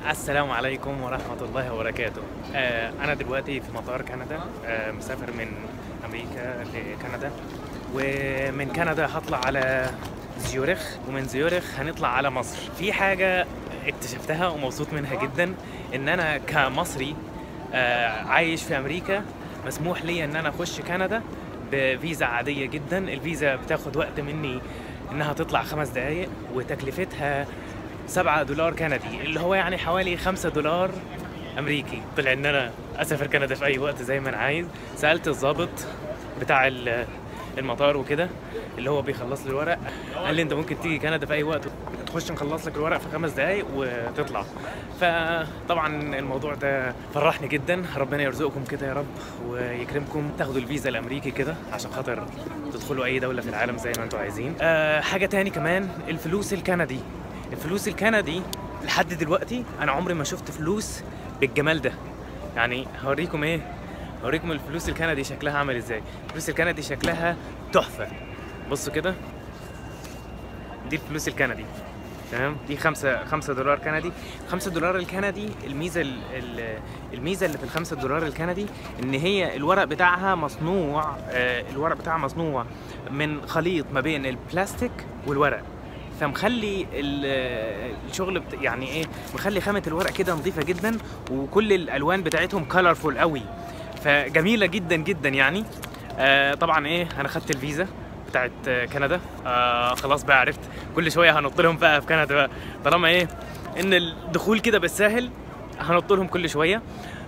السلام عليكم ورحمة الله وبركاته آه أنا دلوقتي في مطار كندا آه مسافر من أمريكا لكندا ومن كندا هطلع على زيورخ ومن زيورخ هنطلع على مصر في حاجة اكتشفتها ومبسوط منها جدا إن أنا كمصري آه عايش في أمريكا مسموح لي إن أنا أخش كندا بفيزا عادية جدا الفيزا بتاخد وقت مني إنها تطلع خمس دقايق وتكلفتها 7 دولار كندي اللي هو يعني حوالي 5 دولار امريكي طلع ان انا اسافر كندا في اي وقت زي ما انا عايز سالت الضابط بتاع ال- المطار وكده اللي هو بيخلص لي الورق قال لي انت ممكن تيجي كندا في اي وقت تخش نخلص لك الورق في خمس دقايق وتطلع فطبعا الموضوع ده فرحني جدا ربنا يرزقكم كده يا رب ويكرمكم تاخدوا الفيزا الامريكي كده عشان خاطر تدخلوا اي دوله في العالم زي ما انتوا عايزين أه حاجه تاني كمان الفلوس الكندي الفلوس الكندي لحد دلوقتي انا عمري ما شفت فلوس بالجمال ده يعني هوريكم ايه هوريكم الفلوس الكندي شكلها عامل ازاي الفلوس الكندي شكلها تحفه بصوا كده دي الفلوس الكندي تمام دي خمسة خمسة دولار كندي خمسة دولار الكندي الميزة ال- ال- الميزة اللي في الخمسة دولار الكندي ان هي الورق بتاعها مصنوع آه، الورق بتاعها مصنوع من خليط ما بين البلاستيك والورق فمخلي ال- الشغل بت... يعني ايه مخلي خامة الورق كده نظيفة جدا وكل الالوان بتاعتهم كولرفول قوي فجميلة جدا جدا يعني آه طبعا ايه انا خدت الفيزا بتاعت آه، كندا آه خلاص بقى عرفت كل شويه هنط لهم بقى في كندا بقى طالما ايه ان الدخول كده بالساهل هنط لهم كل شويه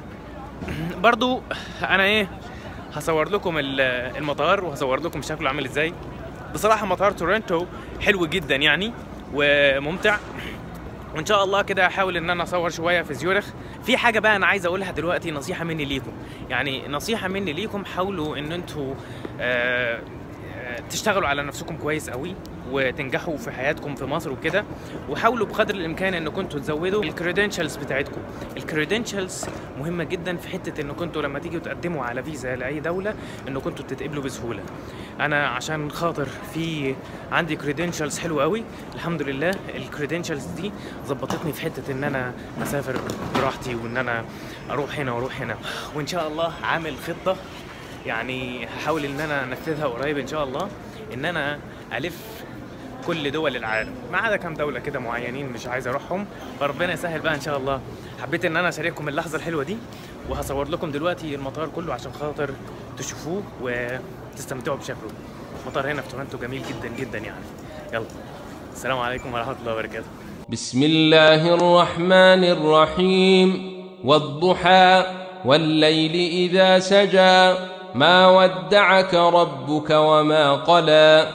برضو انا ايه هصور لكم ال- المطار وهصور لكم شكله عامل ازاي بصراحه مطار تورنتو حلو جدا يعني وممتع وان شاء الله كده هحاول ان انا اصور شويه في زيورخ في حاجه بقى انا عايز اقولها دلوقتي نصيحه مني ليكم يعني نصيحه مني ليكم حاولوا ان انتوا آه آه، تشتغلوا على نفسكم كويس قوي وتنجحوا في حياتكم في مصر وكده وحاولوا بقدر الامكان انكم انتوا تزودوا الكريدنشالز بتاعتكم الكريدنشالز مهمه جدا في حته انكم انتوا لما تيجوا تقدموا على فيزا لاي دوله انكم انتوا تتقبلوا بسهوله انا عشان خاطر في عندي كريدنشالز حلوه قوي الحمد لله الكريدنشالز دي ظبطتني في حته ان انا اسافر براحتي وان انا اروح هنا واروح هنا وان شاء الله عامل خطه يعني هحاول ان انا انفذها قريب ان شاء الله ان انا الف كل دول العالم ما عدا كام دوله كده معينين مش عايز اروحهم فربنا يسهل بقى ان شاء الله حبيت ان انا اشارككم اللحظه الحلوه دي وهصور لكم دلوقتي المطار كله عشان خاطر تشوفوه وتستمتعوا بشكله المطار هنا في تورنتو جميل جدا جدا يعني يلا السلام عليكم ورحمه الله وبركاته بسم الله الرحمن الرحيم والضحى والليل إذا سجى ما ودعك ربك وما قلى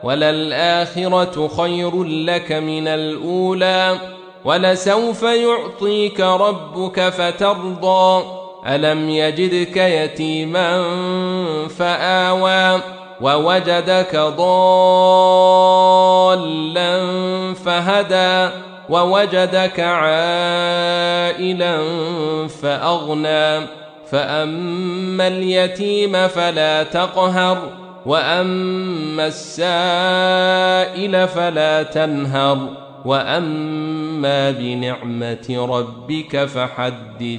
وللآخرة خير لك من الأولى ولسوف يعطيك ربك فترضى ألم يجدك يتيما فآوى ووجدك ضالا فهدى ووجدك عائلا فأغنى فأما اليتيم فلا تقهر وأما السائل فلا تنهر وأما بنعمة ربك فحدث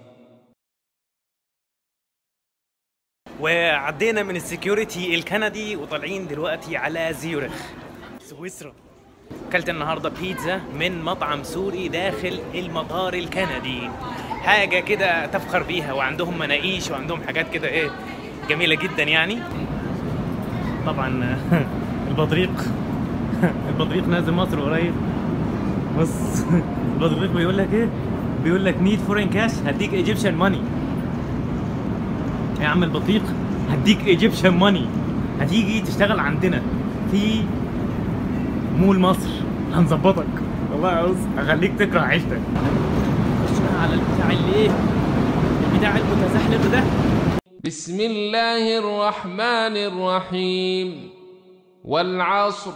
وعدينا من السكيورتي الكندي وطالعين دلوقتي على زيورخ سويسرا اكلت النهارده بيتزا من مطعم سوري داخل المطار الكندي حاجه كده تفخر بيها وعندهم مناقيش وعندهم حاجات كده ايه جميله جدا يعني طبعا البطريق البطريق نازل مصر قريب بص البطريق بيقول لك ايه بيقول لك نيد فورين كاش هديك ايجيبشن ماني يا عم البطيق هديك ايجيبشن ماني هتيجي تشتغل عندنا في مول مصر هنظبطك والله عاوز هخليك تكره عيشتك خش بقى على البتاع اللي ايه البتاع المتزحلق ده بسم الله الرحمن الرحيم والعصر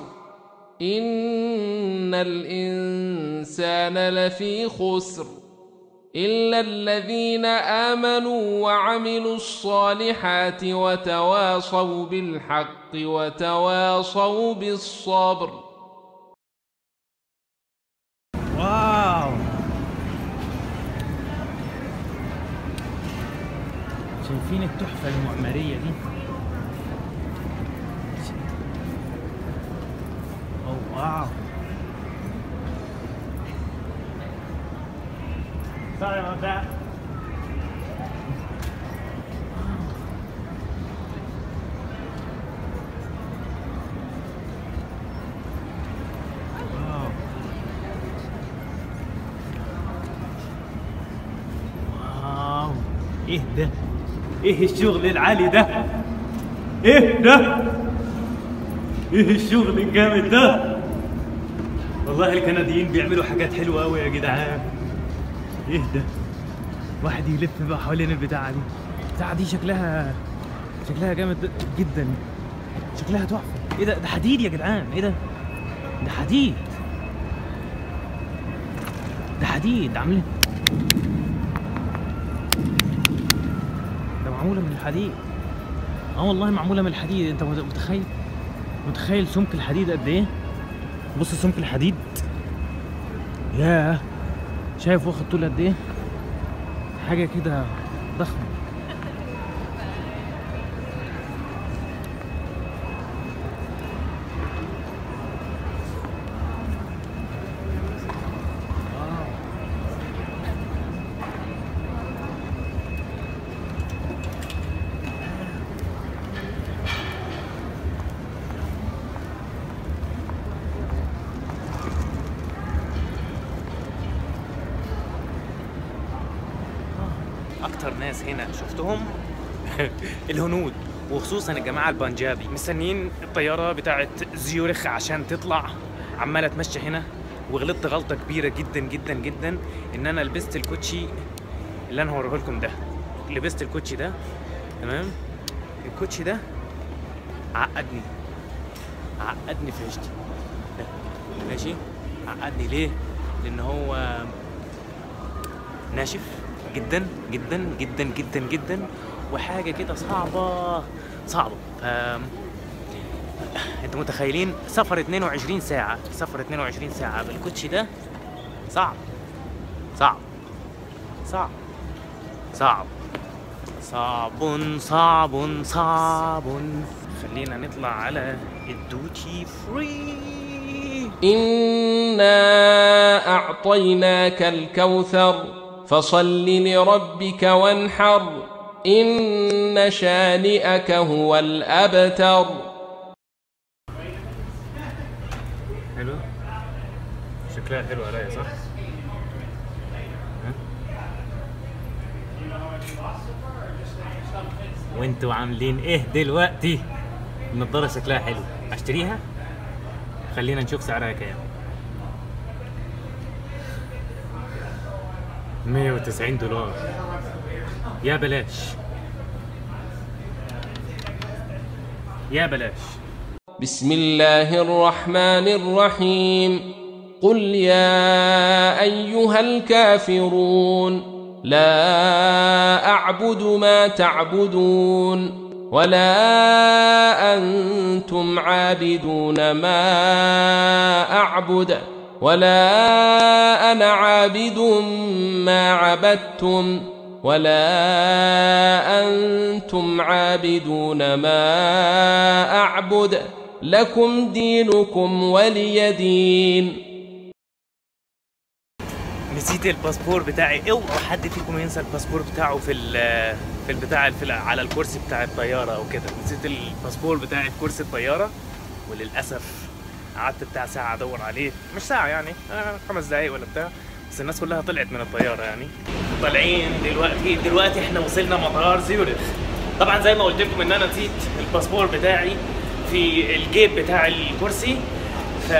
إن الإنسان لفي خسر إلا الذين آمنوا وعملوا الصالحات وتواصوا بالحق وتواصوا بالصبر واو شايفين التحفة المعمارية دي اوه واو Sorry about that. واو واو ايه ده ايه الشغل العالي ده ايه ده ايه الشغل الجامد ده والله الكنديين بيعملوا حاجات حلوه قوي يا جدعان ايه ده واحد يلف بقى حوالين البتاعه دي البتاعه دي شكلها شكلها جامد جدا شكلها تحفه ايه ده ده حديد يا جدعان ايه ده ده حديد ده حديد عاملين ده معموله من الحديد اه والله معموله من الحديد انت مت- متخيل متخيل سمك الحديد قد ايه بص سمك الحديد ياه شايف واخد طول قد ايه حاجه كده ضخمه اكتر ناس هنا شفتهم الهنود وخصوصا الجماعه البنجابي مستنيين الطياره بتاعت زيورخ عشان تطلع عماله اتمشى هنا وغلطت غلطه كبيره جدا جدا جدا ان انا لبست الكوتشي اللي انا هوريه لكم ده لبست الكوتشي ده تمام الكوتشي ده عقدني عقدني في عيشتي ده ماشي عقدني ليه لان هو ناشف جدا جدا جدا جدا جدا وحاجه كده صعبه صعبه ف انتوا متخيلين سفر 22 ساعه سفر 22 ساعه بالكوتشي ده صعب صعب صعب صعب صعب صعب صعب خلينا نطلع على الدوتي فري إنا أعطيناك الكوثر فصل لربك وانحر إن شانئك هو الأبتر حلو شكلها حلو عليا صح؟ ها؟ وانتوا عاملين ايه دلوقتي؟ النضارة شكلها حلو اشتريها؟ خلينا نشوف سعرها كام 190 دولار يا بلاش يا بلاش بسم الله الرحمن الرحيم قل يا أيها الكافرون لا أعبد ما تعبدون ولا أنتم عابدون ما أعبد ولا أنا عابد ما عبدتم ولا أنتم عابدون ما أعبد لكم دينكم ولي دين نسيت الباسبور بتاعي اوعى حد فيكم ينسى الباسبور بتاعه في ال في البتاع في ال- على الكرسي بتاع الطياره او كده نسيت الباسبور بتاعي في كرسي الطياره وللاسف قعدت بتاع ساعه ادور عليه مش ساعه يعني آه، خمس دقايق ولا بتاع بس الناس كلها طلعت من الطياره يعني طالعين دلوقتي دلوقتي احنا وصلنا مطار زيورخ طبعا زي ما قلت لكم ان انا نسيت الباسبور بتاعي في الجيب بتاع الكرسي ف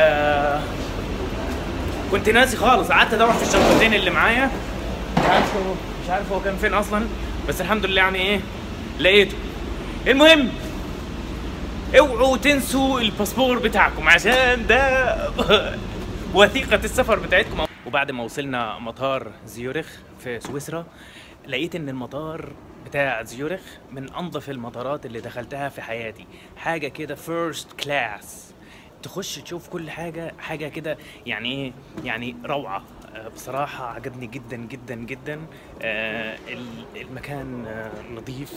كنت ناسي خالص قعدت ادور في الشنطتين اللي معايا مش عارف هو مش عارف هو كان فين اصلا بس الحمد لله يعني ايه لقيته المهم اوعوا تنسوا الباسبور بتاعكم عشان ده وثيقة السفر بتاعتكم وبعد ما وصلنا مطار زيورخ في سويسرا لقيت ان المطار بتاع زيورخ من انظف المطارات اللي دخلتها في حياتي حاجة كده فيرست كلاس تخش تشوف كل حاجة حاجة كده يعني ايه يعني روعة آه، بصراحة عجبني جدا جدا جدا آه، ال- المكان آه، نظيف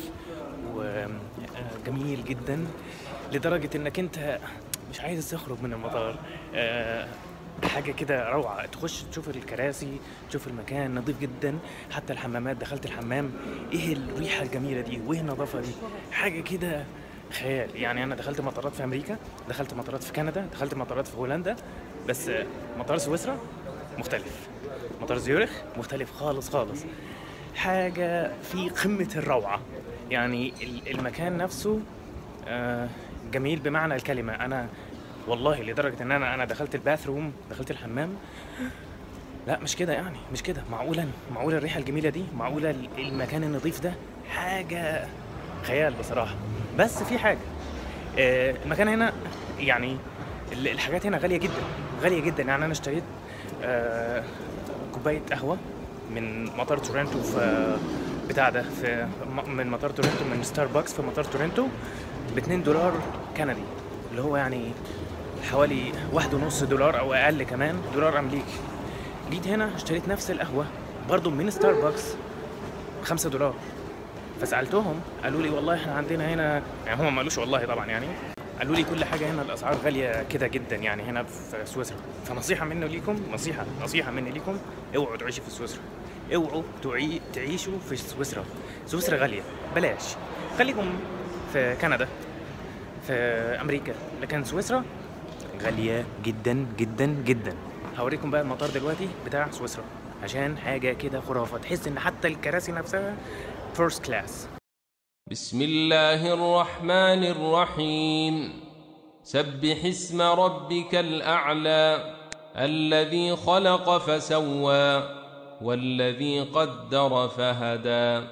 وجميل جدا لدرجة انك انت مش عايز تخرج من المطار آه، حاجة كده روعة تخش تشوف الكراسي تشوف المكان نظيف جدا حتى الحمامات دخلت الحمام ايه الريحة الجميلة دي وايه النظافة دي حاجة كده خيال يعني انا دخلت مطارات في امريكا دخلت مطارات في كندا دخلت مطارات في هولندا بس آه، مطار سويسرا مختلف مطار زيورخ مختلف خالص خالص حاجة في قمة الروعة يعني ال- المكان نفسه آه، جميل بمعنى الكلمة أنا والله لدرجة إن أنا أنا دخلت الباث روم دخلت الحمام لا مش كده يعني مش كده معقولا معقولة الريحة الجميلة دي معقولة ال- المكان النظيف ده حاجة خيال بصراحة بس في حاجة آه، المكان هنا يعني ال- الحاجات هنا غالية جدا غالية جدا يعني أنا اشتريت آه، كوباية قهوة من مطار تورنتو في بتاع ده في م- من مطار تورنتو من ستاربكس في مطار تورنتو ب 2 دولار كندي اللي هو يعني حوالي واحد ونص دولار او اقل كمان دولار امريكي جيت هنا اشتريت نفس القهوة برضو من ستاربكس 5 دولار فسالتهم قالوا لي والله احنا عندنا هنا يعني هم ما قالوش والله طبعا يعني قالوا لي كل حاجه هنا الاسعار غاليه كده جدا يعني هنا في سويسرا فنصيحه مني ليكم نصيحه نصيحه مني ليكم اوعوا تعيشوا في سويسرا اوعوا تعي... تعيشوا في سويسرا سويسرا غاليه بلاش خليكم في كندا في امريكا لكن سويسرا غاليه جدا جدا جدا هوريكم بقى المطار دلوقتي بتاع سويسرا عشان حاجه كده خرافه تحس ان حتى الكراسي نفسها فيرست كلاس بسم الله الرحمن الرحيم سبح اسم ربك الأعلى الذي خلق فسوى والذي قدر فهدى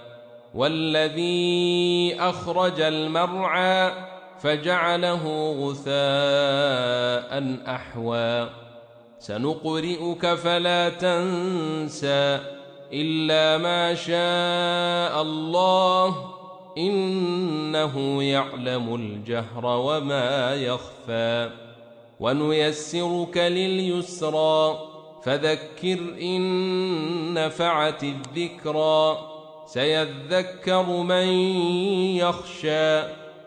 والذي أخرج المرعى فجعله غثاء أحوى سنقرئك فلا تنسى إلا ما شاء الله إنه يعلم الجهر وما يخفى ونيسرك لليسرى فذكر إن نفعت الذكرى سيذكر من يخشى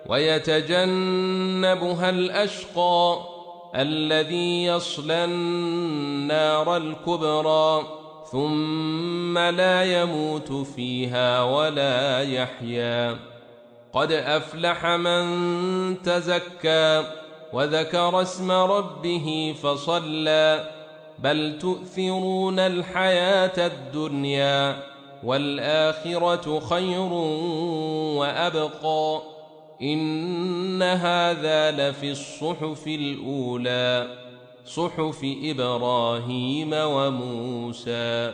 ويتجنبها الأشقى الذي يصلى النار الكبرى ثم لا يموت فيها ولا يحيا قد أفلح من تزكى وذكر اسم ربه فصلى بل تؤثرون الحياة الدنيا والآخرة خير وأبقى إن هذا لفي الصحف الأولى صحف إبراهيم وموسى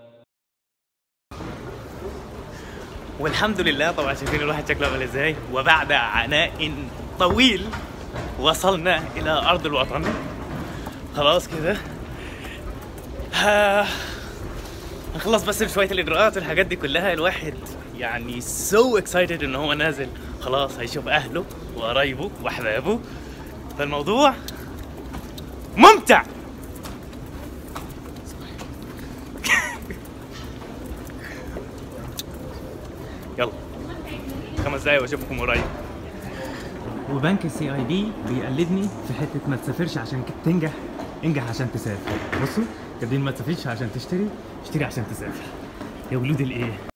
والحمد لله طبعا شايفين الواحد شكله عامل ازاي وبعد عناء طويل وصلنا الى ارض الوطن خلاص كده ها- هنخلص بس بشويه الاجراءات والحاجات دي كلها الواحد يعني سو اكسايتد ان هو نازل خلاص هيشوف اهله وقرايبه واحبابه فالموضوع ممتع يلا خمس دقايق واشوفكم قريب وبنك السي اي بي بيقلدني في حته ما تسافرش عشان ك- تنجح انجح عشان تسافر بصوا كاتبين ما تسافرش عشان تشتري اشتري عشان تسافر يا ولود الايه